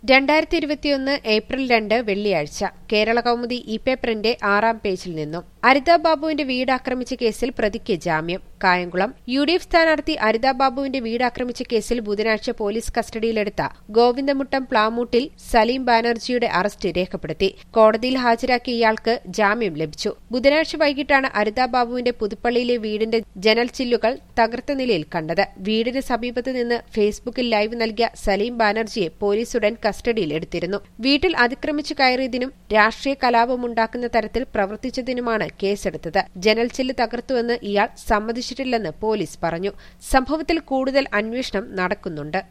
രണ്ടായിരത്തി ഇരുപത്തിയൊന്ന് ഏപ്രിൽ രണ്ട് വെള്ളിയാഴ്ച കേരള കൗമുദി ഇ പേപ്പറിന്റെ ആറാം പേജിൽ നിന്നും അരിത ബാബുവിന്റെ വീട് ആക്രമിച്ച കേസിൽ പ്രതിക്ക് ജാമ്യം കായംകുളം യു ഡി എഫ് സ്ഥാനാർത്ഥി അരിത ബാബുവിന്റെ വീട് ആക്രമിച്ച കേസിൽ ബുധനാഴ്ച പോലീസ് കസ്റ്റഡിയിലെടുത്ത ഗോവിന്ദമുട്ടം പ്ലാമൂട്ടിൽ സലീം ബാനർജിയുടെ അറസ്റ്റ് രേഖപ്പെടുത്തി കോടതിയിൽ ഹാജരാക്കിയ ഇയാൾക്ക് ജാമ്യം ലഭിച്ചു ബുധനാഴ്ച വൈകിട്ടാണ് അരിത ബാബുവിന്റെ പുതുപ്പള്ളിയിലെ വീടിന്റെ ജനൽ ചില്ലുകൾ തകർത്ത നിലയിൽ കണ്ടത് വീടിന് സമീപത്ത് നിന്ന് ഫേസ്ബുക്കിൽ ലൈവ് നൽകിയ സലീം ബാനർജിയെ പോലീസ് ഉടൻ കസ്റ്റഡിയിൽ എടുത്തിരുന്നു വീട്ടിൽ അതിക്രമിച്ചു കയറിയതിനും രാഷ്ട്രീയ കലാപമുണ്ടാക്കുന്ന തരത്തിൽ പ്രവർത്തിച്ചതിനുമാണ് കേസെടുത്തത് ജനൽ ചില്ല് തകർത്തുവെന്ന് ഇയാൾ സമ്മതിച്ചിട്ടില്ലെന്ന് പോലീസ് പറഞ്ഞു സംഭവത്തിൽ കൂടുതൽ അന്വേഷണം നടക്കുന്നുണ്ട്